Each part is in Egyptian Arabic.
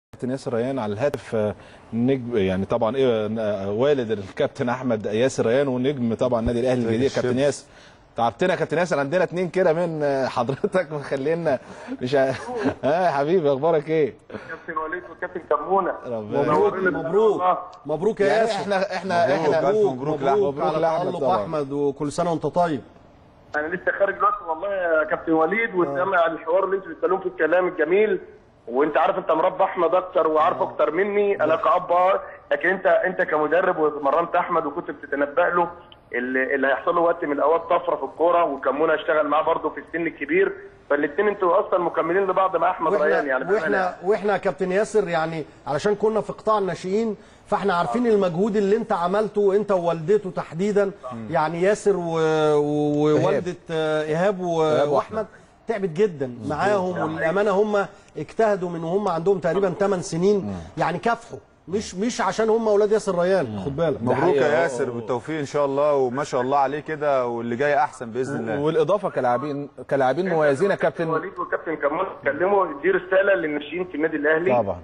كابتن ياسر ريان على الهاتف آه، نجم يعني طبعا ايه آه، والد الكابتن احمد ياسر ريان ونجم طبعا النادي الاهلي زي الجديد كابتن الشمس. ياسر تعبتنا يا كابتن ياسر عندنا اتنين كده من آه، حضرتك مخلينا مش ع- ها يا حبيبي اخبارك ايه؟ كابتن وليد والكابتن كمونه ربنا مبروك منورين إن شاء مبروك الله. مبروك يا يعني ياسر احنا احنا مبروك احنا ألف مبروك مبروك لأحمد. مبروك على لأحمد تألق طبعا. احمد وكل سنه وانت طيب انا لسه خارج دلوقتي والله يا كابتن وليد وسامع الحوار اللي انتوا بتتكلموا فيه الكلام الجميل وانت عارف انت مربى احمد اكتر وعارف اكتر مني انا كاب آه، لكن انت انت كمدرب ومرنت احمد وكنت بتتنبأ له اللي, اللي هيحصل له وقت من الاوقات طفره في الكوره وكمونه اشتغل معاه برضه في السن الكبير فالاثنين انتوا اصلا مكملين لبعض مع احمد ريان واحنا يعني واحنا واحنا يا كابتن ياسر يعني علشان كنا في قطاع الناشئين فاحنا عارفين المجهود اللي انت عملته انت ووالدته تحديدا يعني ياسر و- و- ووالده آه، ايهاب و- إيهاب واحمد تعبت جدا معاهم والامانه هم اجتهدوا من وهم عندهم تقريبا 8 سنين يعني كافحوا مش مش عشان هم اولاد ياسر ريان خد بالك مبروك حقيقة. يا ياسر بالتوفيق ان شاء الله وما شاء الله عليه كده واللي جاي احسن باذن الله والاضافه كلاعبين كلاعبين مميزين يا كابتن وليد والكابتن كمونه اتكلموا دي رساله للناشئين في النادي الاهلي طبعا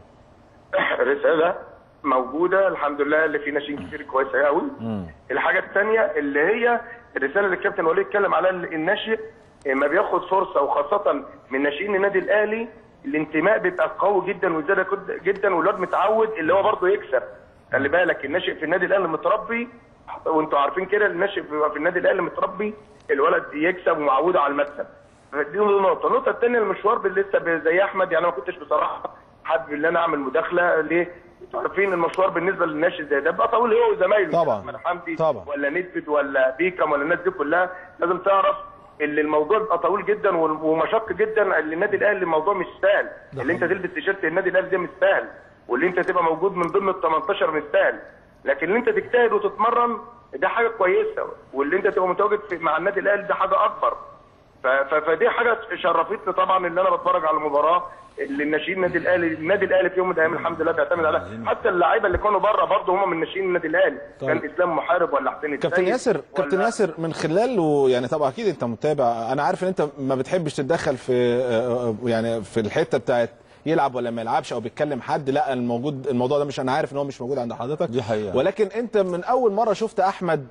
رساله موجوده الحمد لله اللي في ناشئين كتير كويسه قوي الحاجه الثانيه اللي هي الرساله اللي الكابتن وليد اتكلم عليها الناشئ ما بياخد فرصه وخاصه من ناشئين النادي الاهلي الانتماء بيبقى قوي جدا وزياده كد- جدا والواد متعود اللي هو برضه يكسب خلي بالك الناشئ في النادي الاهلي متربي وانتوا عارفين كده الناشئ بيبقى في النادي الاهلي متربي الولد يكسب ومعود على المكسب دي نقطه النقطه الثانيه المشوار بال- لسه ب- زي احمد يعني انا ما كنتش بصراحه حابب ان انا اعمل مداخله ليه؟ انتوا عارفين المشوار بالنسبه للناشئ زي ده بقى طويل هو وزمايله طبعا. احمد حمدي طبعا. ولا نسبت ولا بيكم ولا الناس دي كلها لازم تعرف اللي الموضوع بيبقى طويل جدا وال- ومشق جدا اللي النادي الاهلي الموضوع مش سهل اللي انت تلبس تيشيرت النادي الاهلي ده مش سهل واللي انت تبقى موجود من ضمن ال 18 مش سهل لكن اللي انت تجتهد وتتمرن ده حاجه كويسه واللي انت تبقى متواجد في مع النادي الاهلي ده حاجه اكبر ف- ف- فدي حاجه شرفتني طبعا ان انا بتفرج على المباراه اللي الناشئين النادي الاهلي النادي الاهلي في يوم من الايام الحمد لله بيعتمد عليها حتى اللعيبه اللي كانوا بره برضه هم من ناشئين النادي الاهلي طيب. كان اسلام محارب ولا حسين كابتن السيد ياسر ولا- كابتن ياسر من خلال يعني طبعا اكيد انت متابع انا عارف ان انت ما بتحبش تتدخل في آه، آه، يعني في الحته بتاعت يلعب ولا ما يلعبش او بيتكلم حد لا الموجود الموضوع ده مش انا عارف ان هو مش موجود عند حضرتك دي حقيقة. ولكن انت من اول مره شفت احمد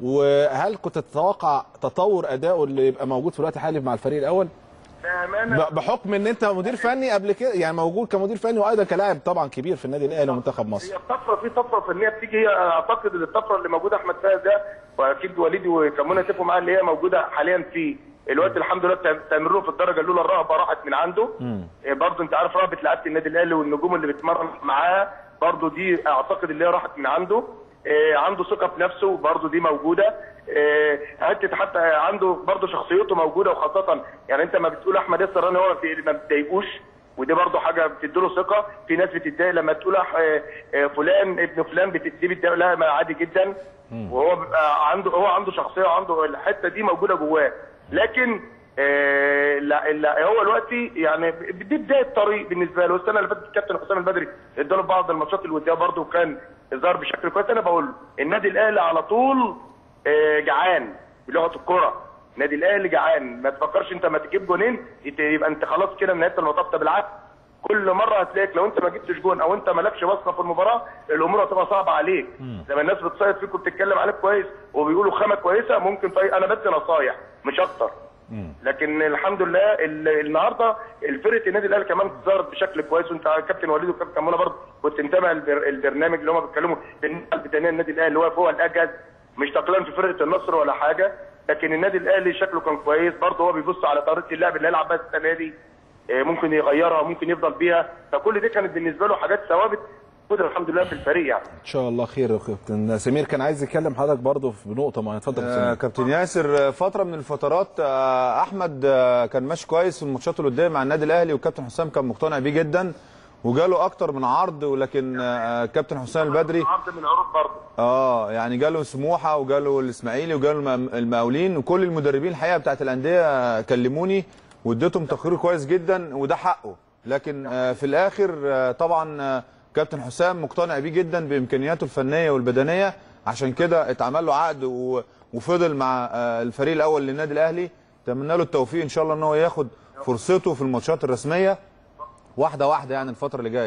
وهل كنت تتوقع تطور ادائه اللي يبقى موجود في الوقت الحالي مع الفريق الاول بامانه ب- بحكم ان انت مدير فني قبل كده يعني موجود كمدير فني وايضا كلاعب طبعا كبير في النادي الاهلي ومنتخب مصر هي الطفره في طفره فنيه بتيجي هي اعتقد ان الطفره اللي موجوده احمد فايز ده واكيد وليدي وكمونه يتفقوا معايا اللي هي موجوده حاليا في الوقت الحمد لله تمريره في الدرجه الاولى الرهبه راحت من عنده إيه برضه انت عارف رهبه لعيبه النادي الاهلي والنجوم اللي بتمرن معاه برضه دي اعتقد اللي هي راحت من عنده إيه عنده ثقه في نفسه برضه دي موجوده إيه حته حتى عنده برضه شخصيته موجوده وخاصه يعني انت ما بتقول احمد ياسر راني هو في- ما بتضايقوش ودي برضه حاجه بتديله ثقه في ناس بتتضايق لما تقول أح- آه، آه، فلان ابن فلان بت- دي بتضايق لا ما عادي جدا وهو بيبقى عنده هو عنده شخصيه وعنده الحته دي موجوده جواه لكن آه، لا لا هو دلوقتي يعني دي بدايه طريق بالنسبه له السنه اللي فاتت الكابتن حسام البدري اداله بعض الماتشات الوديه برضه وكان ظهر بشكل كويس انا بقول له النادي الاهلي على طول آه، جعان بلغه الكره النادي الاهلي جعان ما تفكرش انت ما تجيب جونين يت- يبقى انت خلاص كده نهايه المطاف ده بالعكس كل مره هتلاقيك لو انت ما جبتش جون او انت مالكش بصمه في المباراه الامور هتبقى صعبه عليك زي ما الناس بتصيد فيك وبتتكلم عليك كويس وبيقولوا خامه كويسه ممكن في... انا بدي نصايح مش اكتر لكن الحمد لله ال- النهارده الفرقه النادي الاهلي كمان ظهرت بشكل كويس وانت كابتن وليد وكابتن كمونه برضه كنت متابع البر... البرنامج اللي هم بيتكلموا بالنسبه للبدنيه النادي الاهلي اللي هو هو الاجهز مش تقليلا في فرقه النصر ولا حاجه لكن النادي الاهلي شكله كان كويس برضه هو بيبص على طريقه اللعب اللي هيلعب بيها السنه دي آه، ممكن يغيرها ممكن يفضل بيها فكل دي كانت بالنسبه له حاجات ثوابت موجوده الحمد لله في الفريق يعني ان شاء الله خير يا كابتن سمير كان عايز يتكلم حضرتك برضه في نقطه معينه اتفضل يا آه، سمير كابتن ياسر آه، فتره من الفترات آه، احمد آه، كان ماشي كويس في الماتشات اللي قدام مع النادي الاهلي وكابتن حسام كان مقتنع بيه جدا وجاله اكتر من عرض ولكن آه، كابتن حسام البدري عرض من عروض برضه اه يعني جاله سموحه وجاله الاسماعيلي وجاله الم- المقاولين وكل المدربين الحقيقه بتاعت الانديه كلموني واديتهم تقرير كويس جدا وده حقه لكن آه، في الاخر آه، طبعا آه، كابتن حسام مقتنع بيه جدا بامكانياته الفنيه والبدنيه عشان كده اتعمل له عقد و- وفضل مع آه، الفريق الاول للنادي الاهلي اتمنى له التوفيق ان شاء الله ان هو ياخد فرصته في الماتشات الرسميه واحده واحده يعني الفتره اللي جايه ياسر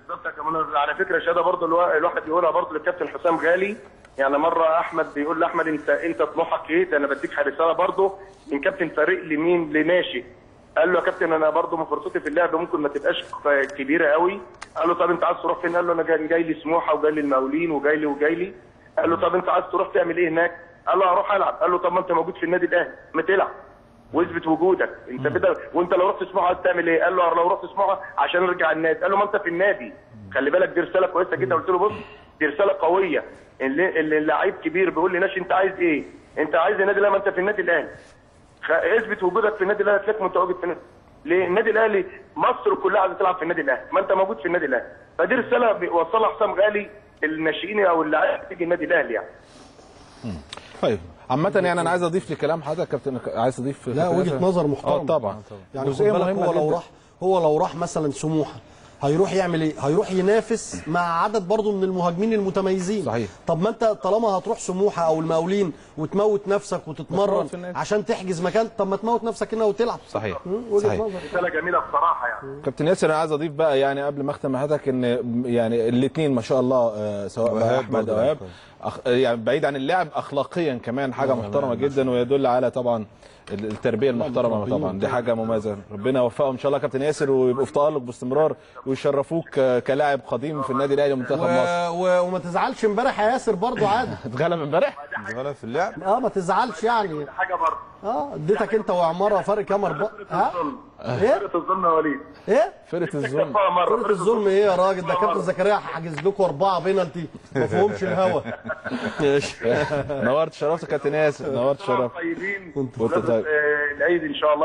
بالظبط يا كمان على فكره شهاده برضه الوا- الواحد يقولها برضه للكابتن حسام غالي يعني مره احمد بيقول لاحمد انت انت طموحك ايه؟ ده انا بديك رساله برضه من كابتن فريق لمين؟ لناشئ قال له يا كابتن انا برضه من فرصتي في اللعب ممكن ما تبقاش ك- كبيره قوي قال له طب انت عايز تروح فين؟ قال له انا جاي, جاي لي سموحه وجاي لي المقاولين وجاي لي وجاي لي قال له طب انت عايز تروح تعمل ايه هناك؟ قال له هروح العب قال له طب ما انت موجود في النادي الاهلي ما تلعب واثبت وجودك انت كده وانت لو رحت سموحه عايز تعمل ايه؟ قال له لو رحت سموحه عشان ارجع النادي قال له ما انت في النادي خلي بالك دي رساله كويسه جدا قلت له بص دي رساله قويه اللي اللي اللعيب كبير بيقول لي ناشي انت عايز ايه؟ انت عايز النادي الاهلي ما انت في النادي الاهلي خ- اثبت وجودك في النادي الاهلي هتلاقيك متواجد في النادي ليه؟ النادي الاهلي مصر كلها عايزه تلعب في النادي الاهلي ما انت موجود في النادي الاهلي فدي رساله بيوصلها حسام غالي الناشئين او اللاعب تيجي النادي الاهلي يعني طيب عامة يعني انا عايز اضيف لكلام حضرتك كابتن عايز اضيف لا كابتن وجهه ياسر؟ نظر محترمه اه طبعا يعني خد جزئية بالك مهمة هو لو جداً. راح هو لو راح مثلا سموحه هيروح يعمل ايه؟ هيروح ينافس مع عدد برضه من المهاجمين المتميزين صحيح. طب ما انت طالما هتروح سموحه او المقاولين وتموت نفسك وتتمرن وتموت في النادي. عشان تحجز مكان طب ما تموت نفسك هنا وتلعب صحيح مم، وجهه صحيح نظر رساله جميله بصراحه يعني كابتن ياسر انا عايز اضيف بقى يعني قبل ما اختم مع حضرتك ان يعني الاثنين ما شاء الله آه، سواء بقى وإيهاب احمد برضه او ايهاب كويس. أخ... يعني بعيد عن اللعب اخلاقيا كمان حاجه محترمه جدا ويدل على طبعا ال- التربيه المحترمه طبعا دي حاجه مميزه ربنا يوفقهم ان شاء الله يا كابتن ياسر ويبقوا في تالق باستمرار ويشرفوك آه، كلاعب قديم في النادي الاهلي ومنتخب و... مصر و... وما تزعلش امبارح يا ياسر برضه عادي اتغلب امبارح غلط في اللعب اه ما تزعلش يعني حاجه برضه اه اديتك انت وعماره فرق كام اربعه ها ايه فرقه الظلم يا وليد ايه فرقه الظلم كفاها مره فرقه الظلم ايه يا راجل ده كابتن زكريا حاجز لكم اربعه بينالتي ما فيهمش الهوا ماشي نورت شرفت كابتن ياسر نورت شرفت طيبين وانت طيب. آه، العيد ان شاء الله